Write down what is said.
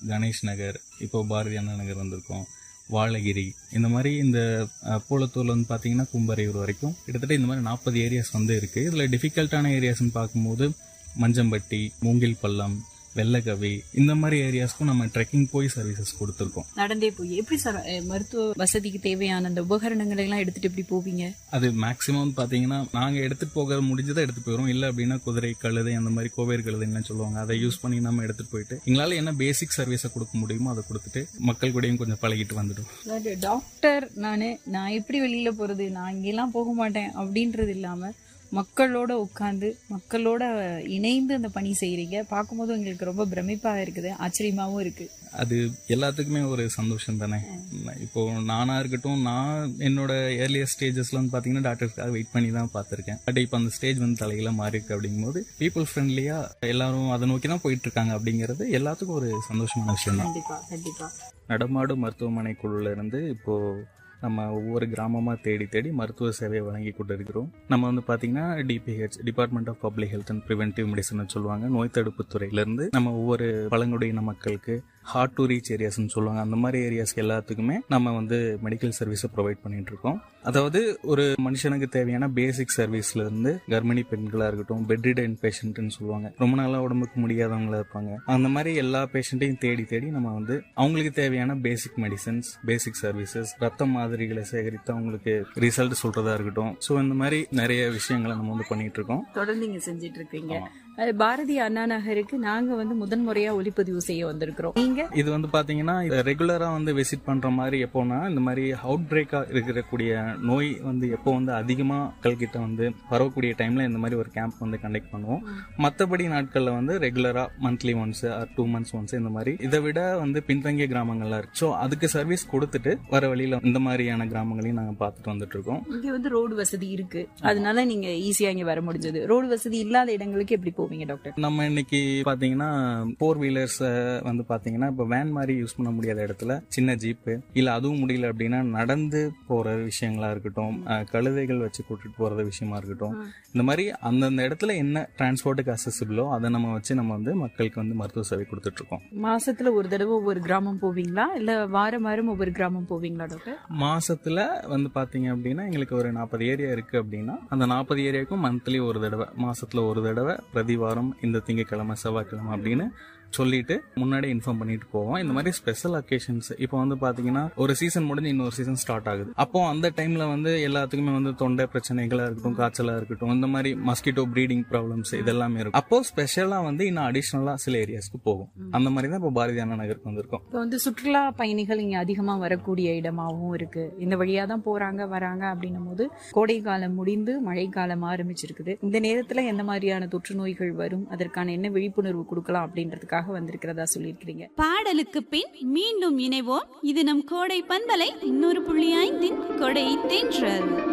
கணேஷ் நகர் இப்போ பாரதி அண்ணா நகர் வந்திருக்கோம் வாழகிரி இந்த மாதிரி இந்த அஹ், பூலத்தூர்ல வந்து பார்த்தீங்கன்னா கும்பரையூர் வரைக்கும் கிட்டத்தட்ட இந்த மாதிரி நாற்பது ஏரியாஸ் வந்து இருக்குது இதில் டிஃபிகல்ட்டான ஏரியாஸ்னு பார்க்கும்போது மஞ்சம்பட்டி மூங்கில் பள்ளம் வெள்ளக்கவி இந்த மாதிரி ஏரியாஸ்க்கும் நம்ம ட்ரெக்கிங் போய் சர்வீசஸ் கொடுத்துருக்கோம் நடந்தே போய் எப்படி சார் அஹ், மருத்துவ வசதிக்கு தேவையான அந்த உபகரணங்களை எல்லாம் எடுத்துட்டு எப்படி போவீங்க அது மேக்ஸிமம் பார்த்தீங்கன்னா நாங்கள் எடுத்துகிட்டு போக முடிஞ்சதை எடுத்து போயிடும் இல்லை அப்படின்னா குதிரை கழுதை அந்த மாதிரி கோவேர் கழுதைன்னு சொல்லுவாங்க அதை யூஸ் பண்ணி நம்ம எடுத்துகிட்டு போயிட்டு எங்களால் என்ன பேசிக் சர்வீஸை கொடுக்க முடியுமோ அதை கொடுத்துட்டு மக்கள் கூடயும் கொஞ்சம் பழகிட்டு வந்துடும் அதாவது டாக்டர் நானு நான் எப்படி வெளியில போறது நான் இங்கெல்லாம் போக மாட்டேன் அப்படின்றது இல்லாம மக்களோட உட்கார்ந்து மக்களோட இணைந்து அந்த பணி செய்றீங்க பார்க்கும்போது எங்களுக்கு ரொம்ப பிரமிப்பா இருக்குது ஆச்சரியமாவும் இருக்கு அது எல்லாத்துக்குமே ஒரு சந்தோஷம் தானே இப்போ நானா இருக்கட்டும் நான் என்னோட ஏர்லியர் ஸ்டேஜஸ்ல வந்து பாத்தீங்கன்னா டாக்டருக்காக வெயிட் பண்ணி தான் பார்த்திருக்கேன் பட் இப்போ அந்த ஸ்டேஜ் வந்து தலையில மாறி இருக்கு அப்படிங்கும்போது பீப்புள் ஃப்ரெண்ட்லியா எல்லாரும் அதை நோக்கி தான் போயிட்டு இருக்காங்க அப்படிங்கிறது எல்லாத்துக்கும் ஒரு சந்தோஷமான விஷயம் தான் கண்டிப்பா கண்டிப்பா நடமாடு மருத்துவமனை குழுல இருந்து இப்போ நம்ம ஒவ்வொரு கிராமமா தேடி தேடி மருத்துவ சேவையை வழங்கி கொண்டு இருக்கிறோம் நம்ம வந்து பாத்தீங்கன்னா DPH department of public health and preventive medicine சொல்லுவாங்க நோய் தடுப்பு துறையில இருந்து நம்ம ஒவ்வொரு பழங்குடியின மக்களுக்கு ஹார்ட் டு ரீச் ஏரியாஸ்னு சொல்லுவாங்க அந்த மாதிரி ஏரியாஸ் எல்லாத்துக்குமே நம்ம வந்து மெடிக்கல் சர்வீஸை ப்ரொவைட் பண்ணிட்டு இருக்கோம் அதாவது ஒரு மனுஷனுக்கு தேவையான பேசிக் சர்வீஸ்ல இருந்து கர்ப்பிணி பெண்களா இருக்கட்டும் பெட்ரிடன் பேஷண்ட்னு சொல்லுவாங்க ரொம்ப நாளா உடம்புக்கு முடியாதவங்களா இருப்பாங்க அந்த மாதிரி எல்லா பேஷண்ட்டையும் தேடி தேடி நம்ம வந்து அவங்களுக்கு தேவையான பேசிக் மெடிசன்ஸ் பேசிக் சர்வீசஸ் ரத்த மாதிரிகளை சேகரித்து அவங்களுக்கு ரிசல்ட் சொல்றதா இருக்கட்டும் ஸோ இந்த மாதிரி நிறைய விஷயங்களை நம்ம வந்து பண்ணிட்டு இருக்கோம் தொடர்ந்து இங்க செஞ்சிட்டு இருக்கீங்க அஹ், பாரதி அண்ணா நகருக்கு நாங்க வந்து முதன் முறையா ஒளிப்பதிவு செய்ய வந்திருக்கிறோம் நீங்க இது வந்து பாத்தீங்கன்னா ரெகுலரா வந்து விசிட் பண்ற மாதிரி எப்போனா இந்த மாதிரி அவுட் பிரேக்கா இருக்கக்கூடிய நோய் வந்து எப்போ வந்து அதிகமா மக்கள் கிட்ட வந்து வரக்கூடிய டைம்ல இந்த மாதிரி ஒரு கேம்ப் வந்து கண்டக்ட் பண்ணுவோம் மத்தபடி நாட்கள்ல வந்து ரெகுலரா monthly once or two months once இந்த மாதிரி இதை விட வந்து பின்தங்கிய கிராமங்கள்லாம் இருக்கு ஸோ அதுக்கு சர்வீஸ் கொடுத்துட்டு வர வழியில இந்த மாதிரியான கிராமங்களையும் நாங்க பார்த்துட்டு வந்துட்டு இருக்கோம் இங்க வந்து ரோடு வசதி இருக்கு அதனால நீங்க ஈஸியா இங்க வர முடிஞ்சது ரோடு வசதி இல்லாத இடங்களுக்கு எப்படி போவீங்க டாக்டர் நம்ம இன்னைக்கு பாத்தீங்கன்னா ஃபோர் வீலர்ஸ் வந்து பாத்தீங்கன்னா இப்போ வேன் மாதிரி யூஸ் பண்ண முடியாத இடத்துல சின்ன ஜீப்பு இல்ல அதுவும் முடியல அப்படின்னா நடந்து போற விஷயங்களா இருக்கட்டும் அஹ், கழுதைகள் வச்சு கூட்டிட்டு போறது விஷயமா இருக்கட்டும் இந்த மாதிரி அந்தந்த இடத்துல என்ன டிரான்ஸ்போர்ட்டுக்கு அசசிபிளோ அதை நம்ம வச்சு நம்ம வந்து மக்களுக்கு வந்து மருத்துவ சேவை கொடுத்துட்டு இருக்கோம் மாசத்துல ஒரு தடவை ஒவ்வொரு கிராமம் போவீங்களா இல்ல வாரம் வாரம் ஒவ்வொரு கிராமம் போவீங்களா டாக்டர் மாசத்துல வந்து பாத்தீங்க அப்படின்னா எங்களுக்கு ஒரு நாற்பது ஏரியா இருக்கு அப்படின்னா அந்த நாற்பது ஏரியாவுக்கும் மந்த்லி ஒரு தடவை மாசத்துல ஒரு தடவை பிரதி வாரம் இந்த திங்கக்கிழமை செவ்வாய்க்கிழமை அப்படின்னு சொல்லிட்டு முன்னாடி இன்ஃபார்ம் பண்ணிட்டு போவோம் இந்த மாதிரி ஸ்பெஷல் அக்கேஷன்ஸ் இப்போ வந்து பாத்தீங்கன்னா ஒரு சீசன் முடிஞ்சு இன்னொரு சீசன் ஸ்டார்ட் ஆகுது அப்போ அந்த டைம்ல வந்து எல்லாத்துக்குமே வந்து தொண்டை பிரச்சனைகளா இருக்கட்டும் காய்ச்சலா இருக்கட்டும் இந்த மாதிரி மஸ்கிட்டோ ப்ரீடிங் ப்ராப்ளம்ஸ் இதெல்லாமே இருக்கும் அப்போ ஸ்பெஷலா வந்து இன்னும் அடிஷ்னலா சில ஏரியாஸ்க்கு போகும் அந்த மாதிரி தான் இப்போ பாரதி அண்ணா நகருக்கு வந்திருக்கோம் இப்போ வந்து சுற்றுலா பயணிகள் இங்க அதிகமா வரக்கூடிய இடமாவும் இருக்கு இந்த வழியா தான் போறாங்க வராங்க அப்படின்னும் போது கோடை காலம் முடிந்து மழை காலம் ஆரம்பிச்சிருக்குது இந்த நேரத்துல எந்த மாதிரியான தொற்று நோய்கள் வரும் அதற்கான என்ன விழிப்புணர்வு கொடுக்கலாம் அப்படின்றதுக்காக வந்திருக்கிறதா சொல்லியிருக்கிறீங்க பாடலுக்கு பின் மீண்டும் இணைவோம் இது நம் கோடை பண்பலை நூறு புள்ளி ஐந்தின் கொடை தென்றல்